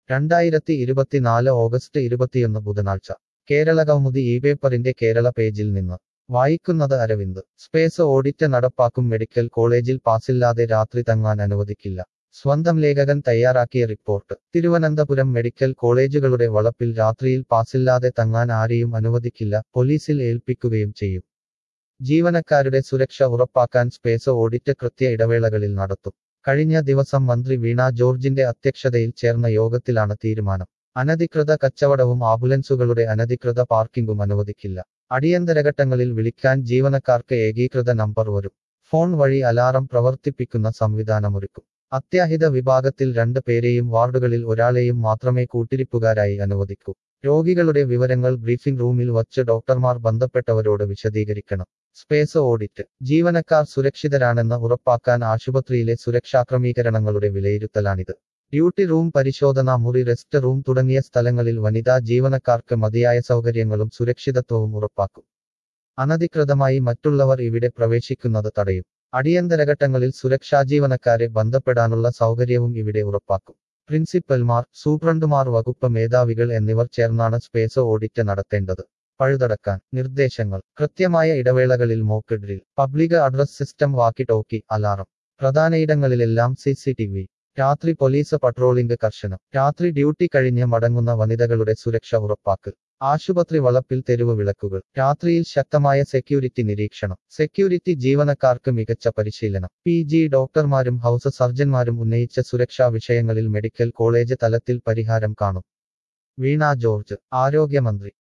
രണ്ടായിരത്തി ഇരുപത്തിനാല് ഓഗസ്റ്റ് ഇരുപത്തിയൊന്ന് ബുധനാഴ്ച കേരള കൗമുദി ഈ പേപ്പറിന്റെ കേരള പേജിൽ നിന്ന് വായിക്കുന്നത് അരവിന്ദ് സ്പേസ് ഓഡിറ്റ് നടപ്പാക്കും മെഡിക്കൽ കോളേജിൽ പാസില്ലാതെ രാത്രി തങ്ങാൻ അനുവദിക്കില്ല സ്വന്തം ലേഖകൻ തയ്യാറാക്കിയ റിപ്പോർട്ട് തിരുവനന്തപുരം മെഡിക്കൽ കോളേജുകളുടെ വളപ്പിൽ രാത്രിയിൽ പാസില്ലാതെ തങ്ങാൻ ആരെയും അനുവദിക്കില്ല പോലീസിൽ ഏൽപ്പിക്കുകയും ചെയ്യും ജീവനക്കാരുടെ സുരക്ഷ ഉറപ്പാക്കാൻ സ്പേസ് ഓഡിറ്റ് കൃത്യ ഇടവേളകളിൽ നടത്തും കഴിഞ്ഞ ദിവസം മന്ത്രി വീണ ജോർജിന്റെ അധ്യക്ഷതയിൽ ചേർന്ന യോഗത്തിലാണ് തീരുമാനം അനധികൃത കച്ചവടവും ആംബുലൻസുകളുടെ അനധികൃത പാർക്കിംഗും അനുവദിക്കില്ല അടിയന്തരഘട്ടങ്ങളിൽ വിളിക്കാൻ ജീവനക്കാർക്ക് ഏകീകൃത നമ്പർ വരും ഫോൺ വഴി അലാറം പ്രവർത്തിപ്പിക്കുന്ന സംവിധാനമൊരുക്കും അത്യാഹിത വിഭാഗത്തിൽ രണ്ട് പേരെയും വാർഡുകളിൽ ഒരാളെയും മാത്രമേ കൂട്ടിരിപ്പുകാരായി അനുവദിക്കൂ രോഗികളുടെ വിവരങ്ങൾ ബ്രീഫിംഗ് റൂമിൽ വച്ച് ഡോക്ടർമാർ ബന്ധപ്പെട്ടവരോട് വിശദീകരിക്കണം സ്പേസ് ഓഡിറ്റ് ജീവനക്കാർ സുരക്ഷിതരാണെന്ന് ഉറപ്പാക്കാൻ ആശുപത്രിയിലെ സുരക്ഷാക്രമീകരണങ്ങളുടെ വിലയിരുത്തലാണിത് ഡ്യൂട്ടി റൂം പരിശോധന മുറി റെസ്റ്റ് റൂം തുടങ്ങിയ സ്ഥലങ്ങളിൽ വനിതാ ജീവനക്കാർക്ക് മതിയായ സൗകര്യങ്ങളും സുരക്ഷിതത്വവും ഉറപ്പാക്കും അനധികൃതമായി മറ്റുള്ളവർ ഇവിടെ പ്രവേശിക്കുന്നത് തടയും അടിയന്തരഘട്ടങ്ങളിൽ സുരക്ഷാ ജീവനക്കാരെ ബന്ധപ്പെടാനുള്ള സൗകര്യവും ഇവിടെ ഉറപ്പാക്കും പ്രിൻസിപ്പൽമാർ സൂപ്രണ്ടുമാർ വകുപ്പ് മേധാവികൾ എന്നിവർ ചേർന്നാണ് സ്പേസ് ഓഡിറ്റ് നടത്തേണ്ടത് പഴുതടക്കാൻ നിർദ്ദേശങ്ങൾ കൃത്യമായ ഇടവേളകളിൽ mock drill public address system walkie talkie alarm പ്രധാനയിടങ്ങളിലെല്ലാം സി സി ടി വി രാത്രി പോലീസ് പട്രോളിംഗ് കർശനം രാത്രി ഡ്യൂട്ടി കഴിഞ്ഞ് മടങ്ങുന്ന വനിതകളുടെ സുരക്ഷ ഉറപ്പാക്കൽ ആശുപത്രി വളപ്പിൽ തെരുവ് വിളക്കുകൾ രാത്രിയിൽ ശക്തമായ സെക്യൂരിറ്റി നിരീക്ഷണം സെക്യൂരിറ്റി ജീവനക്കാർക്ക് മികച്ച പരിശീലനം പി ജി ഡോക്ടർമാരും ഹൗസ് സർജന്മാരും ഉന്നയിച്ച സുരക്ഷാ വിഷയങ്ങളിൽ മെഡിക്കൽ കോളേജ് തലത്തിൽ പരിഹാരം കാണും വീണ ജോർജ് ആരോഗ്യമന്ത്രി